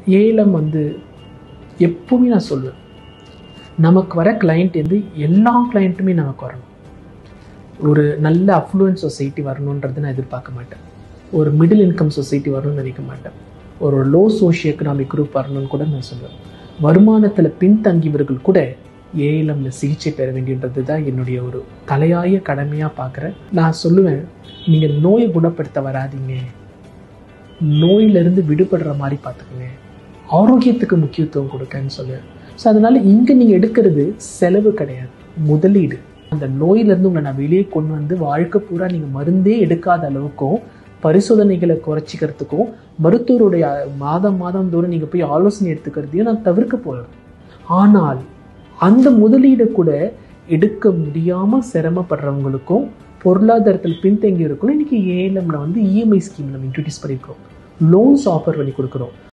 ஏலம் வந்து எப்பவுமே நான் சொல்லுவேன் நமக்கு வர கிளைண்ட் வந்து எல்லா கிளைண்ட்டுமே நமக்கு வரணும் ஒரு நல்ல அஃப்ளூயன்ட் சொசைட்டி வரணுன்றது நான் எதிர்பார்க்க மாட்டேன் ஒரு மிடில் இன்கம் சொசைட்டி வரணும்னு நினைக்க மாட்டேன் ஒரு லோ சோஷியோ எக்கனாமிக் குரூப் வரணும்னு கூட நான் சொல்லுவேன் வருமானத்தில் பின்தங்கியவர்கள் கூட ஏஎல்எம்ல சிகிச்சை பெற வேண்டியன்றது தான் என்னுடைய ஒரு தலையாய கடமையாக பார்க்குறேன் நான் சொல்லுவேன் நீங்கள் நோயை குணப்படுத்த வராதீங்க நோயிலிருந்து விடுபடுற மாதிரி பார்த்துக்குங்க ஆரோக்கியத்துக்கு முக்கியத்துவம் கொடுக்கன்னு சொல்லுவேன் ஸோ அதனால் இங்கே நீங்கள் எடுக்கிறது செலவு கிடையாது முதலீடு அந்த நோயிலேருந்து உங்களை நான் வெளியே கொண்டு வந்து வாழ்க்கை பூரா நீங்கள் மருந்தே எடுக்காத அளவுக்கும் பரிசோதனைகளை குறைச்சிக்கிறதுக்கும் மருத்துவருடைய மாதம் மாதம் தூரம் நீங்கள் போய் ஆலோசனை எடுத்துக்கிறதையும் நான் தவிர்க்க போகிறேன் ஆனால் அந்த முதலீடை கூட எடுக்க முடியாமல் சிரமப்படுறவங்களுக்கும் பொருளாதாரத்தில் பின்தங்கி இருக்கணும் இன்னைக்கு ஏஎல்எம்ல வந்து இஎம்ஐ ஸ்கீம் நம்ம இன்ட்ரடியூஸ் பண்ணியிருக்கோம் லோன்ஸ் ஆஃபர் பண்ணி கொடுக்குறோம்